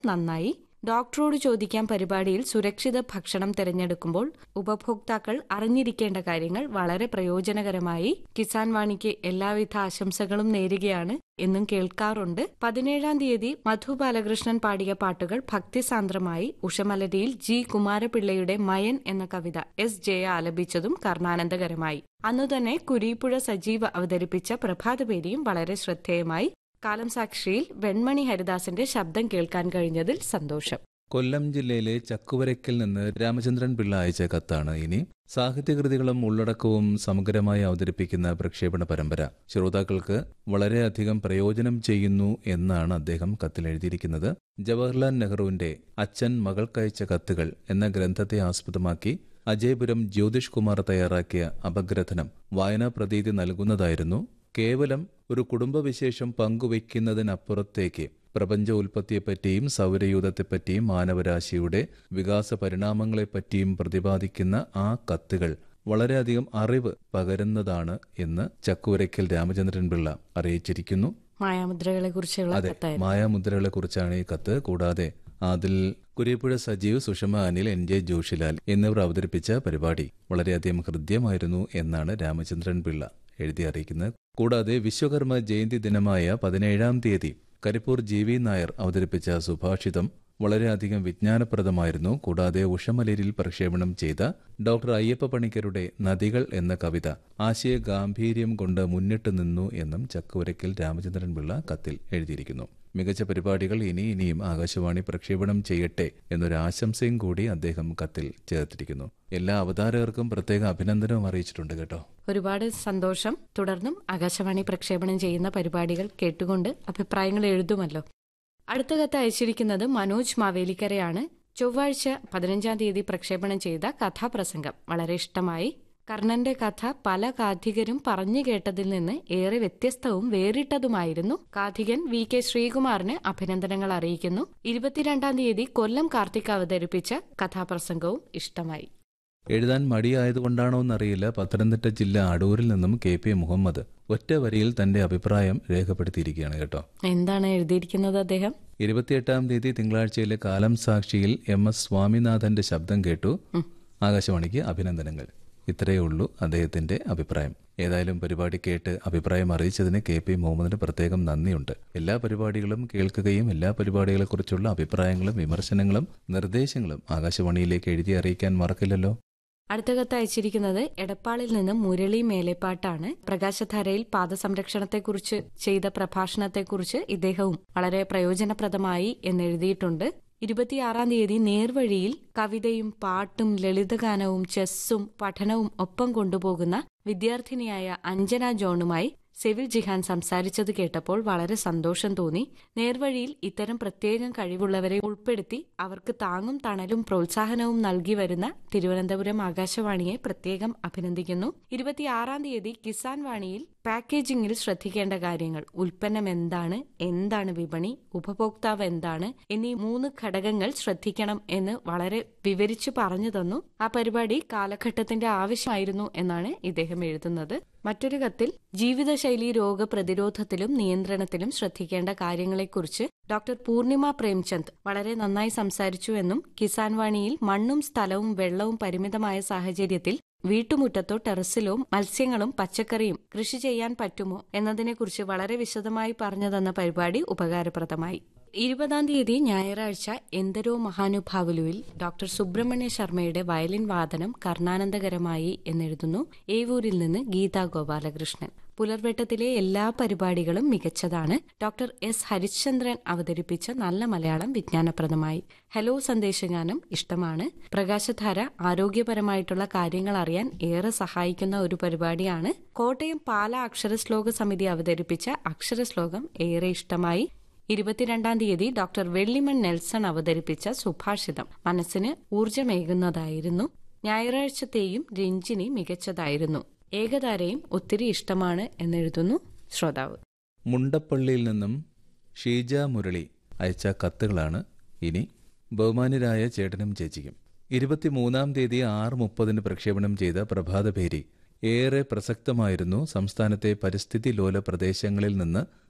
നന്നായി ഡോക്ടറോട് ചോദിക്കാൻ പരിപാടിയിൽ സുരക്ഷിത ഭക്ഷണം തിരഞ്ഞെടുക്കുമ്പോൾ ഉപഭോക്താക്കൾ അറിഞ്ഞിരിക്കേണ്ട കാര്യങ്ങൾ വളരെ പ്രയോജനകരമായി കിസാൻ വാണിക്ക് എല്ലാവിധ ആശംസകളും നേരുകയാണ് എന്നും കേൾക്കാറുണ്ട് പതിനേഴാം തീയതി മധു ബാലകൃഷ്ണൻ പാടിയ പാട്ടുകൾ ഭക്തിസാന്ദ്രമായി ഉഷമലരിയിൽ ജി കുമാരപിള്ളയുടെ മയൻ എന്ന കവിത എസ് ജയ ആലപിച്ചതും കർണാനന്ദകരമായി അന്നുതന്നെ കുരീപ്പുഴ സജീവ് അവതരിപ്പിച്ച പ്രഭാതപേരിയും വളരെ ശ്രദ്ധേയമായി കാലം സാക്ഷിയിൽ വെൺമണി ഹരിദാസിന്റെ ശബ്ദം കേൾക്കാൻ കഴിഞ്ഞതിൽ സന്തോഷം കൊല്ലം ജില്ലയിലെ ചക്കുവരയ്ക്കൽ നിന്ന് രാമചന്ദ്രൻ പിള്ള അയച്ച കത്താണ് ഇനി സാഹിത്യകൃതികളും ഉള്ളടക്കവും സമഗ്രമായി അവതരിപ്പിക്കുന്ന പ്രക്ഷേപണ പരമ്പര ശ്രോതാക്കൾക്ക് വളരെയധികം പ്രയോജനം ചെയ്യുന്നു എന്നാണ് അദ്ദേഹം കത്തിൽ എഴുതിയിരിക്കുന്നത് ജവഹർലാൽ നെഹ്റുവിന്റെ അച്ഛൻ മകൾക്കയച്ച കത്തുകൾ എന്ന ഗ്രന്ഥത്തെ ആസ്പദമാക്കി അജയപുരം ജ്യോതിഷ് കുമാർ തയ്യാറാക്കിയ അപഗ്രഥനം വായനാ പ്രതീതി നൽകുന്നതായിരുന്നു കേവലം ഒരു കുടുംബവിശേഷം പങ്കുവയ്ക്കുന്നതിനപ്പുറത്തേക്ക് പ്രപഞ്ച ഉൽപ്പത്തിയെപ്പറ്റിയും സൗരയൂഥത്തെപ്പറ്റിയും മാനവരാശിയുടെ വികാസ പരിണാമങ്ങളെപ്പറ്റിയും പ്രതിപാദിക്കുന്ന ആ കത്തുകൾ വളരെയധികം അറിവ് പകരുന്നതാണ് എന്ന് ചക്കുവരയ്ക്കൽ രാമചന്ദ്രൻ പിള്ള അറിയിച്ചിരിക്കുന്നു മായാമുദ്രകളെ കുറിച്ചുള്ള അതെ കത്തായിരുന്നു മായാമുദ്രകളെ കുറിച്ചാണ് ഈ കത്ത് കൂടാതെ അതിൽ കുരിപ്പുഴ സജീവ് സുഷമ അനിൽ എൻ ജെ ജോഷിലാൽ എന്നിവർ അവതരിപ്പിച്ച പരിപാടി വളരെയധികം ഹൃദ്യമായിരുന്നു എന്നാണ് രാമചന്ദ്രൻ പിള്ള എഴുതി അറിയിക്കുന്നത് കൂടാതെ വിശ്വകർമ്മ ജയന്തി ദിനമായ പതിനേഴാം തീയതി കരിപ്പൂർ ജി വി നായർ അവതരിപ്പിച്ച സുഭാഷിതം വളരെയധികം വിജ്ഞാനപ്രദമായിരുന്നു കൂടാതെ ഉഷമലരിൽ പ്രക്ഷേപണം ചെയ്ത ഡോക്ടർ അയ്യപ്പ പണിക്കരുടെ നദികൾ എന്ന കവിത ആശയ ഗാംഭീര്യം കൊണ്ട് മുന്നിട്ട് നിന്നു എന്നും ചക്കുവരയ്ക്കൽ രാമചന്ദ്രൻ പിള്ള കത്തിൽ എഴുതിയിരിക്കുന്നു മികച്ച പരിപാടികൾ ഇനി ഇനിയും ആകാശവാണി പ്രക്ഷേപണം ചെയ്യട്ടെ എന്നൊരു ആശംസയും കൂടി അദ്ദേഹം കത്തിൽ ചേർത്തിരിക്കുന്നു എല്ലാ അവതാരകർക്കും പ്രത്യേക അഭിനന്ദനവും അറിയിച്ചിട്ടുണ്ട് കേട്ടോ ഒരുപാട് സന്തോഷം തുടർന്നും ആകാശവാണി പ്രക്ഷേപണം ചെയ്യുന്ന പരിപാടികൾ കേട്ടുകൊണ്ട് അഭിപ്രായങ്ങൾ എഴുതുമല്ലോ അടുത്ത കത്ത് അയച്ചിരിക്കുന്നത് മനോജ് മാവേലിക്കരയാണ് ചൊവ്വാഴ്ച പതിനഞ്ചാം തീയതി പ്രക്ഷേപണം ചെയ്ത കഥാപ്രസംഗം വളരെ ഇഷ്ടമായി കർണന്റെ കഥ പല കാഥികരും പറഞ്ഞു കേട്ടതിൽ നിന്ന് ഏറെ വ്യത്യസ്തവും വേറിട്ടതുമായിരുന്നു കാഥികൻ വി കെ ശ്രീകുമാറിന് അഭിനന്ദനങ്ങൾ അറിയിക്കുന്നു ഇരുപത്തിരണ്ടാം തീയതി കൊല്ലം കാർത്തിക് അവതരിപ്പിച്ച കഥാപ്രസംഗവും ഇഷ്ടമായി എഴുതാൻ മടിയായതുകൊണ്ടാണോ എന്നറിയില്ല പത്തനംതിട്ട ജില്ല അടൂരിൽ നിന്നും കെ പി മുഹമ്മദ് ഒറ്റ വരിയിൽ തന്റെ അഭിപ്രായം രേഖപ്പെടുത്തിയിരിക്കുകയാണ് കേട്ടോ എന്താണ് എഴുതിയിരിക്കുന്നത് അദ്ദേഹം ഇരുപത്തിയെട്ടാം തീയതി തിങ്കളാഴ്ചയിലെ കാലം സാക്ഷിയിൽ എം എസ് സ്വാമിനാഥന്റെ ശബ്ദം കേട്ടു ആകാശവാണിക്ക് അഭിനന്ദനങ്ങൾ ഇത്രയേ ഉള്ളൂ അദ്ദേഹത്തിന്റെ അഭിപ്രായം ഏതായാലും പരിപാടി കേട്ട് അഭിപ്രായം അറിയിച്ചതിന് കെ പി മുഹമ്മദിന് പ്രത്യേകം നന്ദിയുണ്ട് എല്ലാ പരിപാടികളും കേൾക്കുകയും എല്ലാ പരിപാടികളെക്കുറിച്ചുള്ള അഭിപ്രായങ്ങളും വിമർശനങ്ങളും നിർദ്ദേശങ്ങളും ആകാശവാണിയിലേക്ക് എഴുതി അറിയിക്കാൻ മറക്കില്ലല്ലോ അടുത്ത കത്ത് അയച്ചിരിക്കുന്നത് എടപ്പാളിൽ നിന്നും മുരളി മേലേപ്പാട്ടാണ് പ്രകാശധാരയിൽ പാദസംരക്ഷണത്തെക്കുറിച്ച് ചെയ്ത പ്രഭാഷണത്തെക്കുറിച്ച് ഇദ്ദേഹവും വളരെ പ്രയോജനപ്രദമായി എന്നെഴുതിയിട്ടുണ്ട് ഇരുപത്തിയാറാം തീയതി നേർവഴിയിൽ കവിതയും പാട്ടും ലളിതഗാനവും ചെസ്സും പഠനവും ഒപ്പം കൊണ്ടുപോകുന്ന വിദ്യാർത്ഥിനിയായ അഞ്ജന ജോണുമായി സെവിൽ ജിഹാൻ സംസാരിച്ചത് കേട്ടപ്പോൾ വളരെ സന്തോഷം തോന്നി നേർവഴിയിൽ ഇത്തരം പ്രത്യേകം കഴിവുള്ളവരെ ഉൾപ്പെടുത്തി അവർക്ക് താങ്ങും തണലും പ്രോത്സാഹനവും നൽകി വരുന്ന തിരുവനന്തപുരം ആകാശവാണിയെ പ്രത്യേകം അഭിനന്ദിക്കുന്നു ഇരുപത്തിയാറാം തീയതി കിസാൻ വാണിയിൽ പാക്കേജിംഗിൽ ശ്രദ്ധിക്കേണ്ട കാര്യങ്ങൾ ഉൽപ്പന്നം എന്താണ് എന്താണ് വിപണി ഉപഭോക്താവ് എന്താണ് എന്നീ മൂന്ന് ഘടകങ്ങൾ ശ്രദ്ധിക്കണം എന്ന് വളരെ വിവരിച്ചു പറഞ്ഞു തന്നു ആ പരിപാടി കാലഘട്ടത്തിന്റെ ആവശ്യമായിരുന്നു എന്നാണ് ഇദ്ദേഹം എഴുതുന്നത് മറ്റൊരു കത്തിൽ ജീവിതശൈലി രോഗപ്രതിരോധത്തിലും നിയന്ത്രണത്തിലും ശ്രദ്ധിക്കേണ്ട കാര്യങ്ങളെക്കുറിച്ച് ഡോക്ടർ പൂർണിമ പ്രേംചന്ദ് വളരെ നന്നായി സംസാരിച്ചു എന്നും കിസാൻ വാണിയിൽ മണ്ണും സ്ഥലവും വെള്ളവും പരിമിതമായ സാഹചര്യത്തിൽ വീട്ടുമുറ്റത്തോ ടെറസിലോ മത്സ്യങ്ങളും പച്ചക്കറിയും കൃഷി ചെയ്യാൻ പറ്റുമോ എന്നതിനെക്കുറിച്ച് വളരെ വിശദമായി പറഞ്ഞു തന്ന പരിപാടി ഉപകാരപ്രദമായി ഇരുപതാം തീയതി ഞായറാഴ്ച എന്തരോ മഹാനുഭാവുലുവിൽ ഡോക്ടർ സുബ്രഹ്മണ്യ ശർമ്മയുടെ വയലിൻ വാദനം കർണാനന്ദകരമായി എന്നെഴുതുന്നു ഏവൂരിൽ നിന്ന് ഗീതാ ഗോപാലകൃഷ്ണൻ പുലർവെട്ടത്തിലെ എല്ലാ പരിപാടികളും മികച്ചതാണ് ഡോക്ടർ എസ് ഹരിശ്ചന്ദ്രൻ അവതരിപ്പിച്ച നല്ല മലയാളം വിജ്ഞാനപ്രദമായി ഹലോ സന്ദേശഗാനം ഇഷ്ടമാണ് പ്രകാശധാര ആരോഗ്യപരമായിട്ടുള്ള കാര്യങ്ങൾ അറിയാൻ ഏറെ സഹായിക്കുന്ന ഒരു പരിപാടിയാണ് കോട്ടയം പാല അക്ഷരശ്ലോക സമിതി അവതരിപ്പിച്ച അക്ഷരശ്ലോകം ഏറെ ഇഷ്ടമായി ഇരുപത്തിരണ്ടാം തീയതി ഡോക്ടർ വെള്ളിമൺ നെൽസൺ അവതരിപ്പിച്ച സുഭാഷിതം മനസ്സിന് ഊർജമേകുന്നതായിരുന്നു ഞായറാഴ്ചത്തെയും രഞ്ജിനി മികച്ചതായിരുന്നു ഏകതാരയും ഒത്തിരി ഇഷ്ടമാണ് എന്നെഴുതുന്നു ശ്രോതാവ് മുണ്ടപ്പള്ളിയിൽ നിന്നും ഷീജ മുരളി അയച്ച കത്തുകളാണ് ഇനി ബഹുമാന്യരായ ചേട്ടനും ചേച്ചിക്കും ഇരുപത്തിമൂന്നാം തീയതി ആറ് മുപ്പതിന് പ്രക്ഷേപണം ചെയ്ത പ്രഭാതഭേരി ഏറെ പ്രസക്തമായിരുന്നു സംസ്ഥാനത്തെ പരിസ്ഥിതി ലോല പ്രദേശങ്ങളിൽ നിന്ന്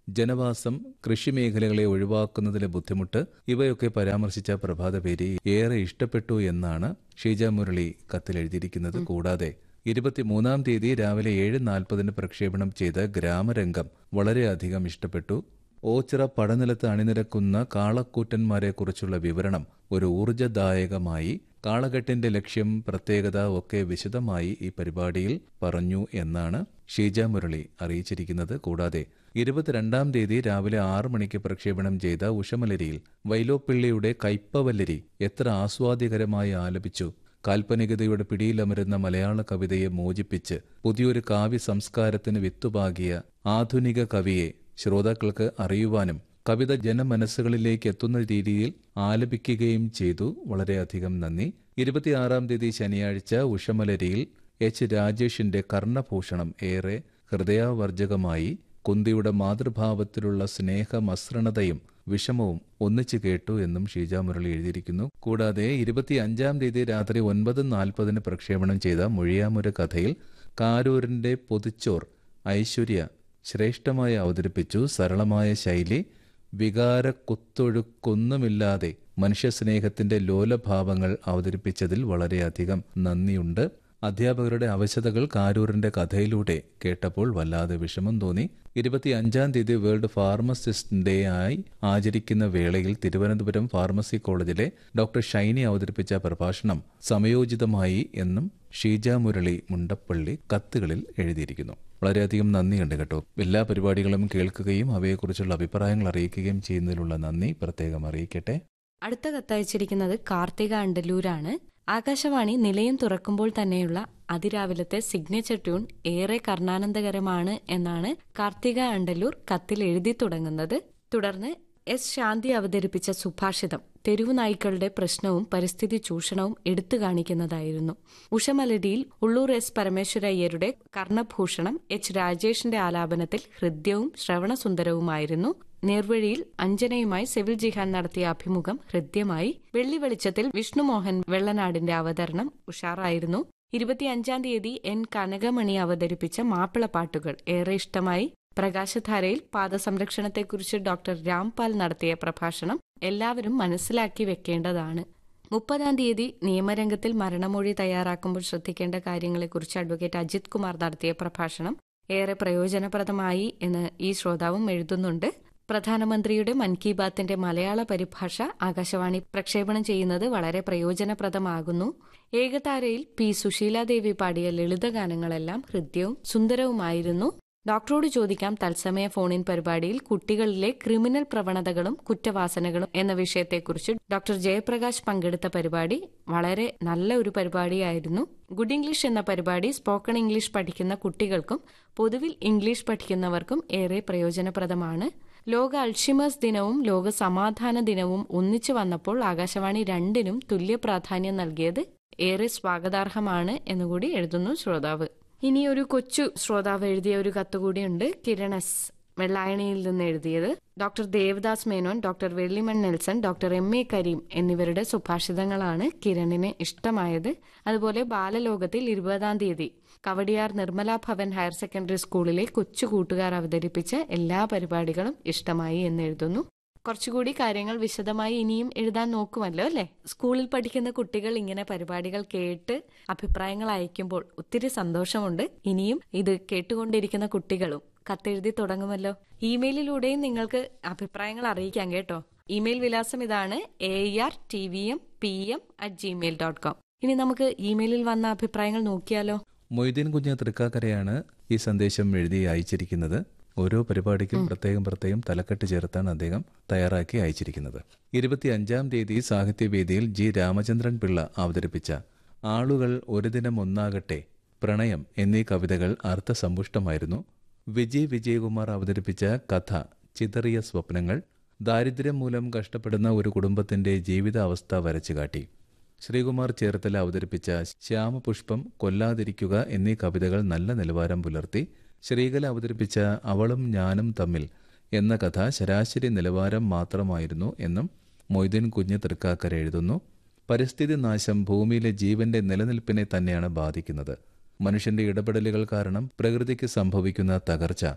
ജനവാസം കൃഷിമേഖലകളെ ഒഴിവാക്കുന്നതിലെ ബുദ്ധിമുട്ട് ഇവയൊക്കെ പരാമർശിച്ച പ്രഭാതപേരി ഏറെ ഇഷ്ടപ്പെട്ടു എന്നാണ് ഷീജ മുരളി കത്തിൽ എഴുതിയിരിക്കുന്നത് കൂടാതെ ഇരുപത്തിമൂന്നാം തീയതി രാവിലെ ഏഴ് നാൽപ്പതിന് പ്രക്ഷേപണം ചെയ്ത ഗ്രാമരംഗം വളരെയധികം ഇഷ്ടപ്പെട്ടു ഓച്ചിറ പടനിലത്ത് അണിനിരക്കുന്ന കാളക്കൂറ്റന്മാരെക്കുറിച്ചുള്ള വിവരണം ഒരു ഊർജദായകമായി കാളകെട്ടിന്റെ ലക്ഷ്യം പ്രത്യേകത ഒക്കെ വിശദമായി ഈ പരിപാടിയിൽ പറഞ്ഞു എന്നാണ് ഷീജ മുരളി അറിയിച്ചിരിക്കുന്നത് കൂടാതെ ഇരുപത്തിരണ്ടാം തീയതി രാവിലെ ആറ് മണിക്ക് പ്രക്ഷേപണം ചെയ്ത ഉഷമലരിയിൽ വൈലോപ്പിള്ളിയുടെ കൈപ്പവല്ലരി എത്ര ആസ്വാദ്യകരമായി ആലപിച്ചു കാൽപ്പനികതയുടെ പിടിയിലമരുന്ന മലയാള കവിതയെ മോചിപ്പിച്ച് പുതിയൊരു കാവ്യ സംസ്കാരത്തിന് വിത്തുപാകിയ ആധുനിക കവിയെ ശ്രോതാക്കൾക്ക് അറിയുവാനും കവിത ജനമനസ്സുകളിലേക്ക് എത്തുന്ന രീതിയിൽ ആലപിക്കുകയും ചെയ്തു വളരെയധികം നന്ദി ഇരുപത്തിയാറാം തീയതി ശനിയാഴ്ച ഉഷമലരിയിൽ എച്ച് രാജേഷിന്റെ കർണഭൂഷണം ഏറെ ഹൃദയാവർജകമായി കുന്തിയുടെ മാതൃഭാവത്തിലുള്ള സ്നേഹമസൃണതയും വിഷമവും ഒന്നിച്ചു കേട്ടു എന്നും ഷീജ മുരളി എഴുതിയിരിക്കുന്നു കൂടാതെ ഇരുപത്തിയഞ്ചാം തീയതി രാത്രി ഒൻപത് നാൽപ്പതിന് പ്രക്ഷേപണം ചെയ്ത മൊഴിയാമുര കഥയിൽ കാരൂരിന്റെ പൊതിച്ചോർ ഐശ്വര്യ ശ്രേഷ്ഠമായി അവതരിപ്പിച്ചു സരളമായ ശൈലി വികാര കുത്തൊഴുക്കൊന്നുമില്ലാതെ മനുഷ്യസ്നേഹത്തിന്റെ ലോലഭാവങ്ങൾ അവതരിപ്പിച്ചതിൽ വളരെയധികം നന്ദിയുണ്ട് അധ്യാപകരുടെ അവശതകൾ കാരൂരിന്റെ കഥയിലൂടെ കേട്ടപ്പോൾ വല്ലാതെ വിഷമം തോന്നി ഇരുപത്തിയഞ്ചാം തീയതി വേൾഡ് ഫാർമസിസ്റ്റ് ഡേ ആയി ആചരിക്കുന്ന വേളയിൽ തിരുവനന്തപുരം ഫാർമസി കോളേജിലെ ഡോക്ടർ ഷൈനി അവതരിപ്പിച്ച പ്രഭാഷണം സമയോചിതമായി എന്നും ഷീജ മുരളി മുണ്ടപ്പള്ളി കത്തുകളിൽ എഴുതിയിരിക്കുന്നു വളരെയധികം നന്ദിയുണ്ട് കേട്ടോ എല്ലാ പരിപാടികളും കേൾക്കുകയും അവയെക്കുറിച്ചുള്ള അഭിപ്രായങ്ങൾ അറിയിക്കുകയും ചെയ്യുന്നതിലുള്ള നന്ദി പ്രത്യേകം അറിയിക്കട്ടെ അടുത്ത കത്തയച്ചിരിക്കുന്നത് കാർത്തിക അണ്ടലൂരാണ് ആകാശവാണി നിലയം തുറക്കുമ്പോൾ തന്നെയുള്ള അതിരാവിലത്തെ സിഗ്നേച്ചർ ട്യൂൺ ഏറെ കർണാനന്ദകരമാണ് എന്നാണ് കാർത്തിക അണ്ടലൂർ കത്തിൽ എഴുതി തുടങ്ങുന്നത് തുടർന്ന് എസ് ശാന്തി അവതരിപ്പിച്ച സുഭാഷിതം തെരുവു നായ്ക്കളുടെ പ്രശ്നവും പരിസ്ഥിതി ചൂഷണവും എടുത്തു കാണിക്കുന്നതായിരുന്നു ഉഷമലരിയിൽ ഉള്ളൂർ എസ് പരമേശ്വരയ്യരുടെ കർണഭൂഷണം എച്ച് രാജേഷിന്റെ ആലാപനത്തിൽ ഹൃദ്യവും ശ്രവണസുന്ദരവുമായിരുന്നു നേർവഴിയിൽ അഞ്ജനയുമായി സിവിൽ ജിഹാൻ നടത്തിയ അഭിമുഖം ഹൃദ്യമായി വെള്ളി വെളിച്ചത്തിൽ വിഷ്ണുമോഹൻ വെള്ളനാടിന്റെ അവതരണം ഉഷാറായിരുന്നു ഇരുപത്തിയഞ്ചാം തീയതി എൻ കനകമണി അവതരിപ്പിച്ച മാപ്പിളപ്പാട്ടുകൾ ഏറെ ഇഷ്ടമായി പ്രകാശധാരയിൽ പാദസംരക്ഷണത്തെക്കുറിച്ച് ഡോക്ടർ രാംപാൽ നടത്തിയ പ്രഭാഷണം എല്ലാവരും മനസ്സിലാക്കി വെക്കേണ്ടതാണ് മുപ്പതാം തീയതി നിയമരംഗത്തിൽ മരണമൊഴി തയ്യാറാക്കുമ്പോൾ ശ്രദ്ധിക്കേണ്ട കാര്യങ്ങളെക്കുറിച്ച് അഡ്വക്കേറ്റ് അജിത് കുമാർ നടത്തിയ പ്രഭാഷണം ഏറെ പ്രയോജനപ്രദമായി എന്ന് ഈ ശ്രോതാവും എഴുതുന്നുണ്ട് പ്രധാനമന്ത്രിയുടെ മൻ കി ബാത്തിന്റെ മലയാള പരിഭാഷ ആകാശവാണി പ്രക്ഷേപണം ചെയ്യുന്നത് വളരെ പ്രയോജനപ്രദമാകുന്നു ഏകതാരയിൽ പി സുശീലാദേവി പാടിയ ലളിതഗാനങ്ങളെല്ലാം ഹൃദ്യവും സുന്ദരവുമായിരുന്നു ഡോക്ടറോട് ചോദിക്കാം തത്സമയ ഫോണിൻ പരിപാടിയിൽ കുട്ടികളിലെ ക്രിമിനൽ പ്രവണതകളും കുറ്റവാസനകളും എന്ന വിഷയത്തെക്കുറിച്ച് ഡോക്ടർ ജയപ്രകാശ് പങ്കെടുത്ത പരിപാടി വളരെ നല്ല ഒരു പരിപാടിയായിരുന്നു ഗുഡ് ഇംഗ്ലീഷ് എന്ന പരിപാടി സ്പോക്കൺ ഇംഗ്ലീഷ് പഠിക്കുന്ന കുട്ടികൾക്കും പൊതുവിൽ ഇംഗ്ലീഷ് പഠിക്കുന്നവർക്കും ഏറെ പ്രയോജനപ്രദമാണ് ലോക അൾഷിമേഴ്സ് ദിനവും ലോക സമാധാന ദിനവും ഒന്നിച്ചു വന്നപ്പോൾ ആകാശവാണി രണ്ടിനും തുല്യ പ്രാധാന്യം നൽകിയത് ഏറെ സ്വാഗതാർഹമാണ് എന്നുകൂടി എഴുതുന്നു ശ്രോതാവ് ഇനി ഒരു കൊച്ചു ശ്രോതാവ് എഴുതിയ ഒരു കത്തുകൂടിയുണ്ട് കിരണസ് വെള്ളായണിയിൽ നിന്ന് എഴുതിയത് doctor Devadas Menon doctor Vellimon Nelson doctor M A Kareem എന്നിവരുടെ സുഭാഷിതങ്ങളാണ് കിരണിന് ഇഷ്ടമായത് അതുപോലെ ബാലലോകത്തിൽ ഇരുപതാം തീയതി കവടിയാർ നിർമ്മല ഭവൻ ഹയർ സെക്കൻഡറി സ്കൂളിലെ കൊച്ചു കൂട്ടുകാർ അവതരിപ്പിച്ച എല്ലാ പരിപാടികളും ഇഷ്ടമായി എന്ന് എഴുതുന്നു കുറച്ചുകൂടി കാര്യങ്ങൾ വിശദമായി ഇനിയും എഴുതാൻ നോക്കുമല്ലോ അല്ലേ സ്കൂളിൽ പഠിക്കുന്ന കുട്ടികൾ ഇങ്ങനെ പരിപാടികൾ കേട്ട് അഭിപ്രായങ്ങൾ അയക്കുമ്പോൾ ഒത്തിരി സന്തോഷമുണ്ട് ഇനിയും ഇത് കേട്ടുകൊണ്ടിരിക്കുന്ന കുട്ടികളും കത്തെഴുതി തുടങ്ങുമല്ലോ ഇമെയിലിലൂടെയും നിങ്ങൾക്ക് അഭിപ്രായങ്ങൾ അറിയിക്കാം കേട്ടോ ഇമെയിൽ വിലാസം ഇതാണ് A R T V M P M at Gmail dot com ഇനി നമുക്ക് ഇമെയിലിൽ വന്ന അഭിപ്രായങ്ങൾ നോക്കിയാലോ മൊയ്തീൻ കുഞ്ഞ് തൃക്കാക്കരയാണ് ഈ സന്ദേശം എഴുതി അയച്ചിരിക്കുന്നത് ഓരോ പരിപാടിക്കും പ്രത്യേകം പ്രത്യേകം തലക്കെട്ട് ചേർത്താണ് അദ്ദേഹം തയ്യാറാക്കി അയച്ചിരിക്കുന്നത് ഇരുപത്തിയഞ്ചാം തീയതി സാഹിത്യവേദിയിൽ ജി രാമചന്ദ്രൻ പിള്ള അവതരിപ്പിച്ച ആളുകൾ ഒരു ദിനം ഒന്നാകട്ടെ പ്രണയം എന്നീ കവിതകൾ അർത്ഥസമ്പുഷ്ടമായിരുന്നു വിജയ് വിജയകുമാർ അവതരിപ്പിച്ച കഥ ചിതറിയ സ്വപ്നങ്ങൾ ദാരിദ്ര്യം മൂലം കഷ്ടപ്പെടുന്ന ഒരു കുടുംബത്തിന്റെ ജീവിതാവസ്ഥ വരച്ചുകാട്ടി ശ്രീകുമാർ ചേർത്തല അവതരിപ്പിച്ച ശ്യാമപുഷ്പം കൊല്ലാതിരിക്കുക എന്നീ കവിതകൾ നല്ല നിലവാരം പുലർത്തി ശ്രീകല അവതരിപ്പിച്ച അവളും ഞാനും തമ്മിൽ എന്ന കഥ ശരാശരി നിലവാരം മാത്രമായിരുന്നു എന്നും മൊയ്തീൻ കുഞ്ഞ് തൃക്കാക്കര എഴുതുന്നു പരിസ്ഥിതി നാശം ഭൂമിയിലെ ജീവന്റെ നിലനിൽപ്പിനെ തന്നെയാണ് ബാധിക്കുന്നത് മനുഷ്യന്റെ ഇടപെടലുകൾ കാരണം പ്രകൃതിക്ക് സംഭവിക്കുന്ന തകർച്ച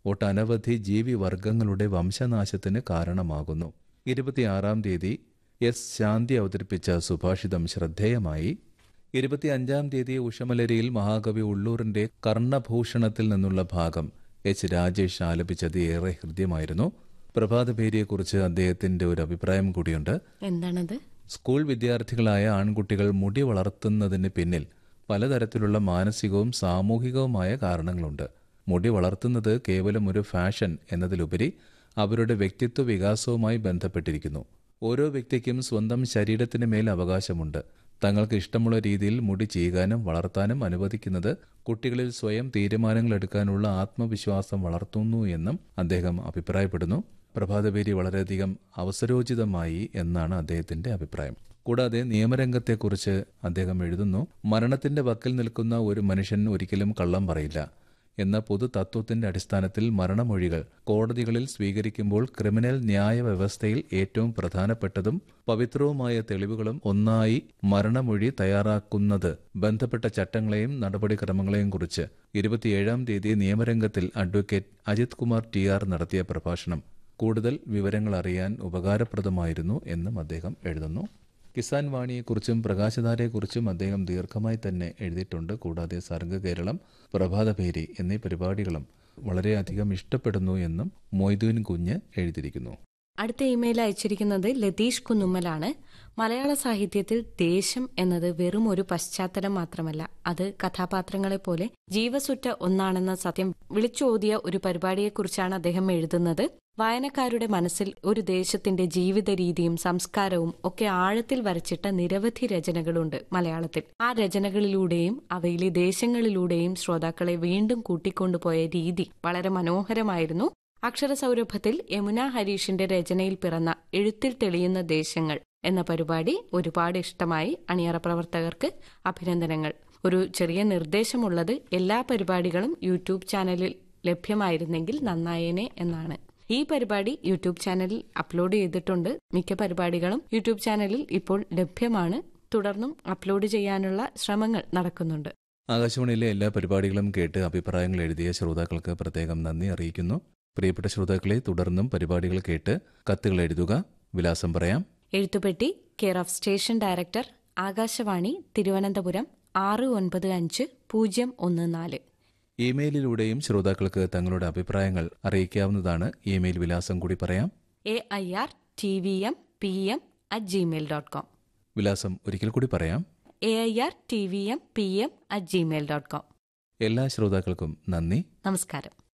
ഒട്ടനവധി ജീവിവർഗങ്ങളുടെ വംശനാശത്തിന് കാരണമാകുന്നു ഇരുപത്തിയാറാം തീയതി എസ് ശാന്തി അവതരിപ്പിച്ച സുഭാഷിതം ശ്രദ്ധേയമായി ഇരുപത്തിയഞ്ചാം തീയതി ഉഷമലരിയിൽ മഹാകവി ഉള്ളൂറിന്റെ കർണഭൂഷണത്തിൽ നിന്നുള്ള ഭാഗം എച്ച് രാജേഷ് ആലപിച്ചത് ഏറെ ഹൃദ്യമായിരുന്നു പ്രഭാതഭേരിയെക്കുറിച്ച് അദ്ദേഹത്തിന്റെ ഒരു അഭിപ്രായം കൂടിയുണ്ട് എന്താണത് സ്കൂൾ വിദ്യാർത്ഥികളായ ആൺകുട്ടികൾ മുടി വളർത്തുന്നതിന് പിന്നിൽ പലതരത്തിലുള്ള മാനസികവും സാമൂഹികവുമായ കാരണങ്ങളുണ്ട് മുടി വളർത്തുന്നത് കേവലം ഒരു ഫാഷൻ എന്നതിലുപരി അവരുടെ വ്യക്തിത്വ വികാസവുമായി ബന്ധപ്പെട്ടിരിക്കുന്നു ഓരോ വ്യക്തിക്കും സ്വന്തം ശരീരത്തിന് മേൽ അവകാശമുണ്ട് തങ്ങൾക്ക് ഇഷ്ടമുള്ള രീതിയിൽ മുടി ചെയ്യാനും വളർത്താനും അനുവദിക്കുന്നത് കുട്ടികളിൽ സ്വയം തീരുമാനങ്ങൾ എടുക്കാനുള്ള ആത്മവിശ്വാസം വളർത്തുന്നു എന്നും അദ്ദേഹം അഭിപ്രായപ്പെടുന്നു പ്രഭാതപേരി വളരെയധികം അവസരോചിതമായി എന്നാണ് അദ്ദേഹത്തിന്റെ അഭിപ്രായം കൂടാതെ നിയമരംഗത്തെക്കുറിച്ച് അദ്ദേഹം എഴുതുന്നു മരണത്തിന്റെ വക്കിൽ നിൽക്കുന്ന ഒരു മനുഷ്യൻ ഒരിക്കലും കള്ളം പറയില്ല എന്ന പൊതു തത്വത്തിന്റെ അടിസ്ഥാനത്തിൽ മരണമൊഴികൾ കോടതികളിൽ സ്വീകരിക്കുമ്പോൾ ക്രിമിനൽ ന്യായ വ്യവസ്ഥയിൽ ഏറ്റവും പ്രധാനപ്പെട്ടതും പവിത്രവുമായ തെളിവുകളും ഒന്നായി മരണമൊഴി തയ്യാറാക്കുന്നത് ബന്ധപ്പെട്ട ചട്ടങ്ങളെയും നടപടിക്രമങ്ങളെയും കുറിച്ച് ഇരുപത്തിയേഴാം തീയതി നിയമരംഗത്തിൽ advocate Ajith Kumar T R നടത്തിയ പ്രഭാഷണം കൂടുതൽ വിവരങ്ങൾ അറിയാൻ ഉപകാരപ്രദമായിരുന്നു എന്നും അദ്ദേഹം എഴുതുന്നു കിസാൻ വാണിയെക്കുറിച്ചും പ്രകാശധാരയെക്കുറിച്ചും അദ്ദേഹം ദീർഘമായി തന്നെ എഴുതിയിട്ടുണ്ട് കൂടാതെ സർഗ കേരളം പ്രഭാതപേരി എന്നീ പരിപാടികളും വളരെയധികം ഇഷ്ടപ്പെടുന്നു എന്നും മൊയ്തീൻ കുഞ്ഞ് എഴുതിയിരിക്കുന്നു അടുത്ത ഇമെയിൽ അയച്ചിരിക്കുന്നത് ലതീഷ് കുന്നുമ്മലാണ് മലയാള സാഹിത്യത്തിൽ ദേശം എന്നത് വെറും ഒരു പശ്ചാത്തലം മാത്രമല്ല അത് കഥാപാത്രങ്ങളെ പോലെ ജീവസുറ്റ ഒന്നാണെന്ന സത്യം വിളിച്ചോതിയ ഒരു പരിപാടിയെക്കുറിച്ചാണ് അദ്ദേഹം എഴുതുന്നത് വായനക്കാരുടെ മനസ്സിൽ ഒരു ദേശത്തിന്റെ ജീവിത രീതിയും സംസ്കാരവും ഒക്കെ ആഴത്തിൽ വരച്ചിട്ട നിരവധി രചനകളുണ്ട് മലയാളത്തിൽ ആ രചനകളിലൂടെയും അവയിലെ ദേശങ്ങളിലൂടെയും ശ്രോതാക്കളെ വീണ്ടും കൂട്ടിക്കൊണ്ടുപോയ രീതി വളരെ മനോഹരമായിരുന്നു അക്ഷരസൗരഭത്തിൽ യമുന ഹരീഷിന്റെ രചനയിൽ പിറന്ന എഴുത്തിൽ തെളിയുന്ന ദേശങ്ങൾ എന്ന പരിപാടി ഒരുപാട് ഇഷ്ടമായി അണിയറ പ്രവർത്തകർക്ക് അഭിനന്ദനങ്ങൾ ഒരു ചെറിയ നിർദ്ദേശമുള്ളത് എല്ലാ പരിപാടികളും യൂട്യൂബ് ചാനലിൽ ലഭ്യമായിരുന്നെങ്കിൽ നന്നായേനെ എന്നാണ് ഈ പരിപാടി യൂട്യൂബ് ചാനലിൽ അപ്ലോഡ് ചെയ്തിട്ടുണ്ട് മിക്ക പരിപാടികളും യൂട്യൂബ് ചാനലിൽ ഇപ്പോൾ ലഭ്യമാണ് തുടർന്നും അപ്ലോഡ് ചെയ്യാനുള്ള ശ്രമങ്ങൾ നടക്കുന്നുണ്ട് ആകാശവാണിയിലെ എല്ലാ പരിപാടികളും കേട്ട് അഭിപ്രായങ്ങൾ എഴുതിയ ശ്രോതാക്കൾക്ക് പ്രത്യേകം നന്ദി അറിയിക്കുന്നു പ്രിയപ്പെട്ട ശ്രോതാക്കളെ തുടർന്നും പരിപാടികൾ കേട്ട് കത്തുകൾ എഴുതുക വിലാസം പറയാം എഴുത്തുപെട്ടി care of station director Akashvani Thiruvananthapuram ആറ് ഒൻപത് അഞ്ച് പൂജ്യം ഒന്ന് നാല് ഇമെയിലിലൂടെയും ശ്രോതാക്കൾക്ക് തങ്ങളുടെ അഭിപ്രായങ്ങൾ അറിയിക്കാവുന്നതാണ് ഇമെയിൽ വിലാസം കൂടി പറയാം A I R T V M P M at Gmail dot com വിലാസം ഒരിക്കൽ കൂടി പറയാം A I R T V M P M at Gmail dot com എല്ലാ ശ്രോതാക്കൾക്കും നന്ദി നമസ്കാരം